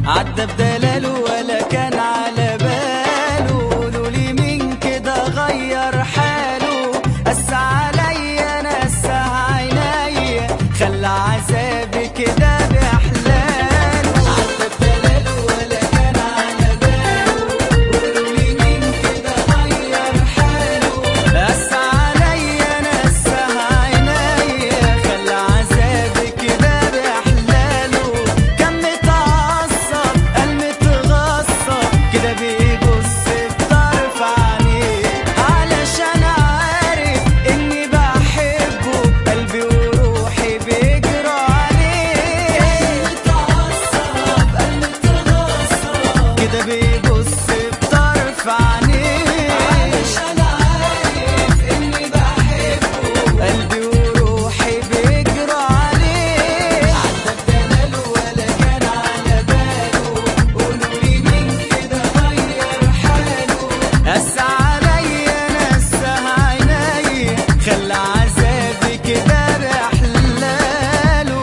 عدى بدلاله ولا كان على باله قولوا لي مين كده غير حاله قس عليا نسى عينيا خلى عذابي كده بأحلاله عدى بدلاله ولا كان على باله قولوا لي مين كده غير حاله قس عليا نسى عينيا خلى عذابي كده بأحلاله كان متعصب قال متغصب كده بيبص بطرف عينيه علشان عارف اني بحبه قلبي وروحي بيجروا عليه متعصب قال متغصب كده بيبص بطرف عينيه علشان عارف اني بحبه قلبي وروحي بيجروا عليه عدى بدلاله ولا كان على باله قولوا لي مين كده غير حاله قس عليا نسى عيني خلى عذابي كده بأحلاله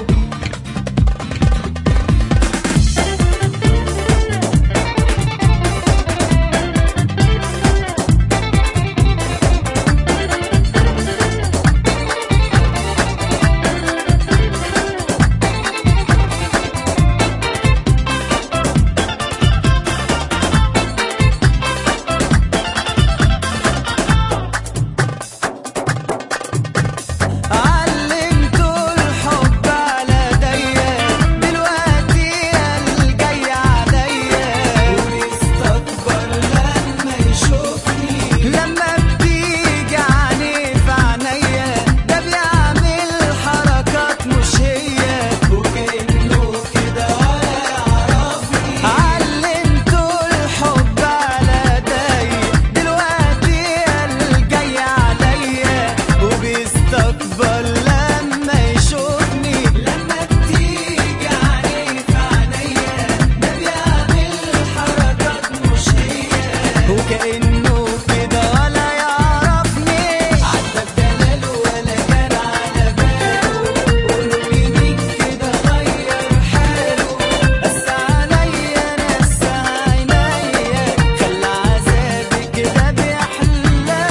علمته الحب على ايديا دلوقتي الجاي عليا ويستكبر لما يشوفني لما بتيجي عينيه في عينيا ده بيعمل حركات مش هي وكأنه كده ولا يعرفني علمته الحب على ايديا دلوقتي الجاي عليا وبيستكبر لما يشوفني لما بتيجي عليه في عينيا ده بيعمل حركات مش هي وكأنه كده ولا يعرفني عدى بدلاله ولا كان على باله قولوا لي مين كده غير حاله قس عليا نسى عينيا خلى عذابي كده بيحلاله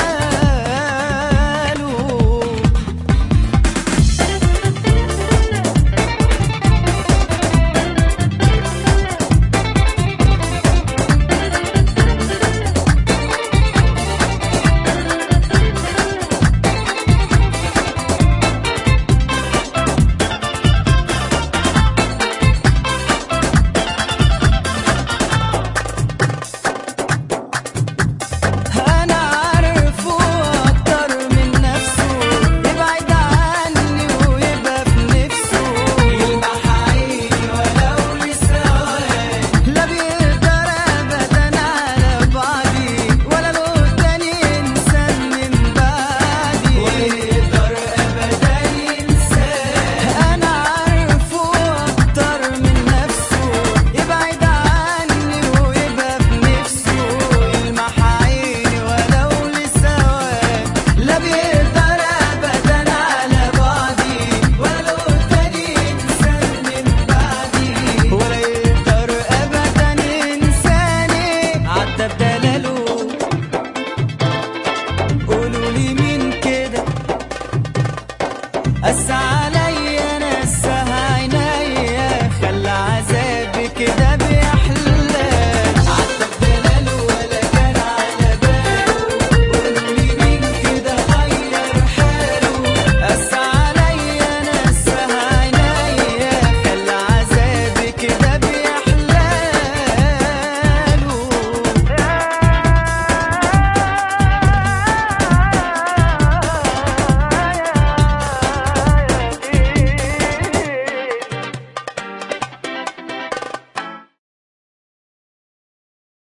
أنا عارفه أكتر من نفسه يبعد عني ويبقى في نفسه يلمح عيني ولو لثواني لا بيقدر أبدا على بعدي ولا له تاني إنسان من بعدي ولا يقدر أبدا ينساني أنا عارفه أكتر من نفسه يبعد عني ويبقى في نفسه يلمح عيني ولو لثواني لا بيقدر أبدا على بعدي ولا له تاني إنسان من بعدي ولا يقدر أبدا ينساني عدى بدلاله قولوا لي مين كده قس على